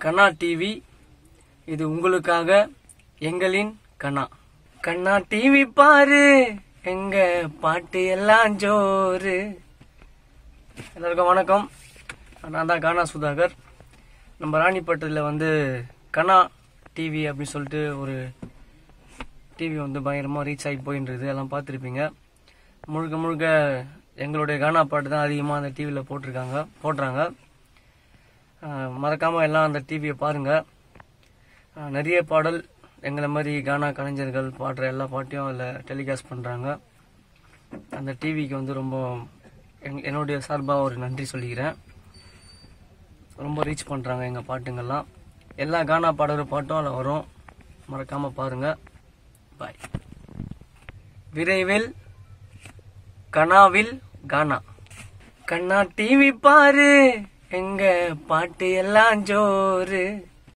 கண்ணா TV இது உங்களுக்காக எங்களின் கண்ணா கண்ணா டிவி பாரு எங்க பாட்டு எல்லாம் ஜோரு எல்லாருக்கும் வணக்கம் நான் தான் கானா சுதாகர் நம்ம ராணிப்பட்டத்தில் வந்து கண்ணா டிவி அப்படின்னு சொல்லிட்டு ஒரு டிவி வந்து பயங்கரமாக ரீச் ஆகி போயின்றது எல்லாம் பார்த்துருப்பீங்க முழுக்க முழுக்க எங்களுடைய கானா பாட்டு தான் அதிகமாக அந்த டிவியில் போட்டிருக்காங்க போடுறாங்க ஆஹ் மறக்காம எல்லாம் அந்த டிவியை பாருங்க ஆஹ் நிறைய பாடல் எங்களை மாதிரி கானா கலைஞர்கள் பாடுற எல்லா பாட்டையும் அதில் டெலிகாஸ்ட் பண்ணுறாங்க அந்த டிவிக்கு வந்து ரொம்ப என்- என்னுடைய சார்பாக ஒரு நன்றி சொல்லிக்கிறேன் ரொம்ப ரீச் பண்ணுறாங்க எங்கள் பாட்டுங்கள்லாம் எல்லா கானா பாடுற பாட்டும் அதில் வரும் மறக்காமல் பாருங்கள் பாய் விரைவில் கனாவில் கானா கண்ணா டிவி பாரு எங்க பாட்டு எல்லாம் ஜோரு